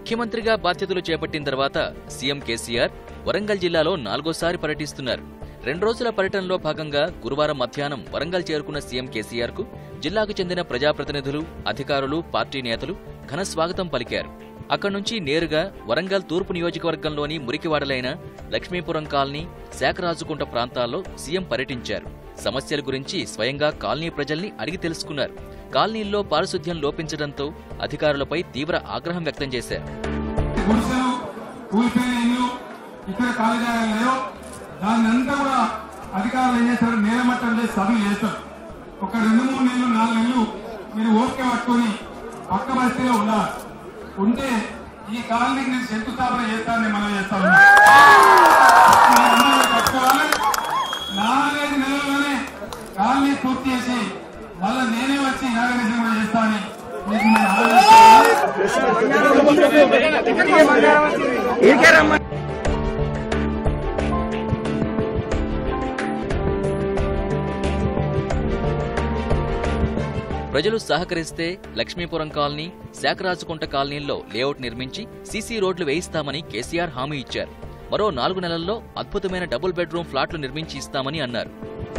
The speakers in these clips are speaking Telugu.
ముఖ్యమంత్రిగా బాధ్యతలు చేపట్టిన తర్వాత సీఎం కేసీఆర్ వరంగల్ జిల్లాలో నాలుగోసారి పర్యటిస్తున్నారు రెండు రోజుల పర్యటనలో భాగంగా గురువారం మధ్యాహ్నం వరంగల్ చేరుకున్న సీఎం కేసీఆర్ కు జిల్లాకు చెందిన ప్రజాప్రతినిధులు అధికారులు పార్టీ నేతలు ఘన స్వాగతం పలికారు అక్కడి నుంచి నేరుగా వరంగల్ తూర్పు నియోజకవర్గంలోని మురికివాడలైన లక్ష్మీపురం కాలనీ శాఖరాజుకుంట ప్రాంతాల్లో సీఎం పర్యటించారు సమస్యల గురించి స్వయంగా కాలనీ ప్రజల్ని అడిగి తెలుసుకున్నారు కాలనీల్లో పారిశుద్ధ్యం లోపించడంతో అధికారులపై తీవ్ర ఆగ్రహం వ్యక్తం చేశారు గుడిసెలు కూలిపోయిన ఇల్లు ఇక్కడ ఖాళీ జాగాలు లేవు దాన్ని అంతా కూడా అధికారులు ఏం చేస్తారు నేలమట్టం చేసి సభలు చేస్తారు ఒక రెండు మూడు నెలలు నాలుగు నెలలు మీరు ఓపిక పట్టుకొని పక్క బస్తీలో ఉండాలి ఉంటే ఈ కాలనీకి నేను శంకుస్థాపన చేస్తానని మనం చేస్తాను మీరందరూ కట్టుకోవాలి నాలుగైదు నెలల్లోనే కాలనీ పూర్తి చేసి మళ్ళీ నేనే వచ్చి ఇనాగరేషన్ కూడా చేస్తానని మీకు నేను ఆలోచిస్తున్నాను ప్రజలు సహకరిస్తే లక్ష్మీపురం కాలనీ శాఖరాజుకుంట కాలనీల్లో లేఅవుట్ నిర్మించి సీసీ రోడ్లు వేయిస్తామని కేసీఆర్ హామీ ఇచ్చారు మరో నాలుగు నెలల్లో అద్భుతమైన డబుల్ బెడ్రూమ్ ఫ్లాట్లు నిర్మించి ఇస్తామని అన్నారు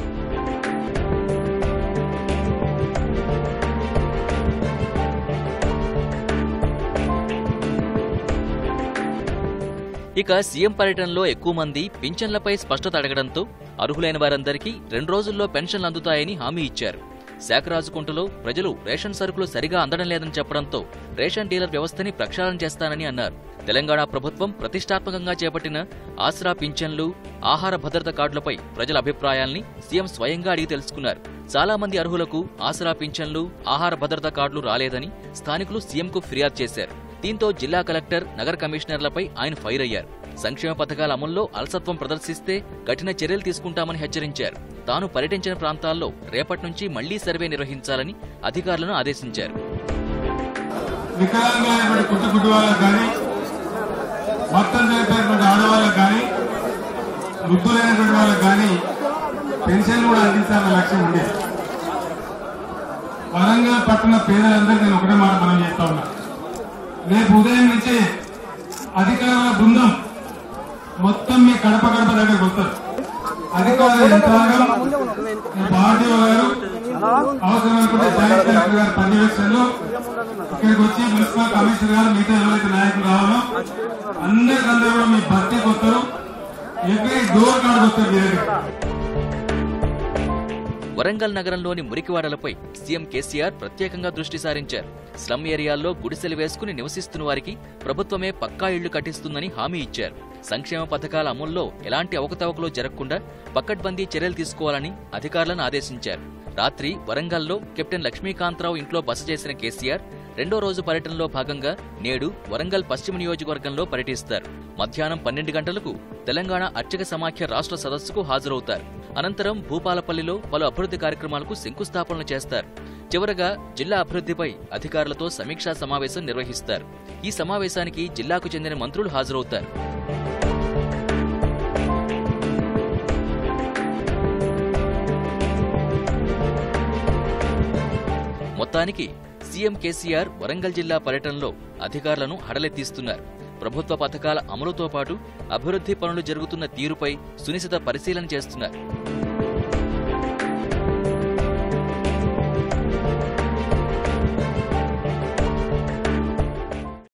ఇక సీఎం పర్యటనలో ఎక్కువ మంది పింఛన్లపై స్పష్టత అడగడంతో అర్హులైన వారందరికీ రెండు రోజుల్లో పెన్షన్లు అందుతాయని హామీ ఇచ్చారు శాఖరాజుకుంటలో ప్రజలు రేషన్ సరుకులు సరిగా అందడం లేదని చెప్పడంతో రేషన్ డీలర్ వ్యవస్థని ప్రక్షాళన చేస్తానని అన్నారు తెలంగాణ ప్రభుత్వం ప్రతిష్టాత్మకంగా చేపట్టిన ఆసరా పింఛన్లు ఆహార భద్రత కార్డులపై ప్రజల అభిప్రాయాల్ని సీఎం స్వయంగా అడిగి తెలుసుకున్నారు చాలా మంది అర్హులకు ఆసరా పింఛన్లు ఆహార భద్రత కార్డులు రాలేదని స్థానికులు సీఎంకు ఫిర్యాదు చేశారు దీంతో జిల్లా కలెక్టర్ నగర కమిషనర్లపై ఆయన ఫైర్ అయ్యారు సంక్షేమ పథకాల అమల్లో అలసత్వం ప్రదర్శిస్తే కఠిన చర్యలు తీసుకుంటామని హెచ్చరించారు తాను పర్యటించిన ప్రాంతాల్లో రేపటి నుంచి మళ్లీ సర్వే నిర్వహించాలని అధికారులను ఆదేశించారు వికలాంగులైనటువంటి కుట్టు కుట్టు వాళ్ళకి కానీ మొత్తం చనిపోయినటువంటి ఆడవాళ్ళకి కానీ వృద్ధులైనటువంటి వాళ్ళకి కానీ పెన్షన్ కూడా అందించాలన్న లక్ష్యం ఉండేది వరంగల్ పట్టణ పేదలందరికీ నేను ఒకటే మాట మనం చేస్తా ఉన్నా రేపు ఉదయం నుంచే అధికారుల బృందం మొత్తం మీ కడప గడప దగ్గరకు వస్తారు అధికారుల యంత్రాంగం ఆర్డీఓ గారు అవసరమనుకుంటే జాయింట్ కలెక్టర్ గారి పర్యవేక్షణలో ఇక్కడికి వచ్చి మున్సిపల్ కమిషనర్ గారు మిగతా ఎవరైతే నాయకులు రావాలో అందరికందరూ కూడా మీ భర్తీకి వస్తారు ఎవ్రీ డోర్ కాడికి వస్తారు మీ దగ్గరికి వరంగల్ నగరంలోని మురికివాడలపై సీఎం కేసీఆర్ ప్రత్యేకంగా దృష్టి సారించారు స్లమ్ ఏరియాల్లో గుడిసెలు వేసుకుని నివసిస్తున్న వారికి ప్రభుత్వమే పక్కా ఇళ్లు కట్టిస్తుందని హామీ ఇచ్చారు సంక్షేమ పథకాల అమల్లో ఎలాంటి అవకతవకలు జరగకుండా పక్కడ్బందీ చర్యలు తీసుకోవాలని అధికారులను ఆదేశించారు రాత్రి వరంగల్లో కెప్టెన్ లక్ష్మీకాంతరావు ఇంట్లో బస చేసిన కేసీఆర్ రెండో రోజు పర్యటనలో భాగంగా నేడు వరంగల్ పశ్చిమ నియోజకవర్గంలో పర్యటిస్తారు మధ్యాహ్నం పన్నెండు గంటలకు తెలంగాణ అర్చక సమాఖ్య రాష్ట్ర సదస్సుకు హాజరవుతారు అనంతరం భూపాలపల్లిలో పలు అభివృద్ధి కార్యక్రమాలకు శంకుస్థాపనలు చేస్తారు చివరగా జిల్లా అభివృద్ధిపై అధికారులతో సమీక్షా సమావేశం నిర్వహిస్తారు ఈ సమావేశానికి జిల్లాకు చెందిన మంత్రులు హాజరవుతారు మొత్తానికి సీఎం కేసీఆర్ వరంగల్ జిల్లా పర్యటనలో అధికారులను హడలెత్తిస్తున్నారు ప్రభుత్వ పథకాల అమలుతో పాటు అభివృద్ధి పనులు జరుగుతున్న తీరుపై సునిశిత పరిశీలన చేస్తున్నారు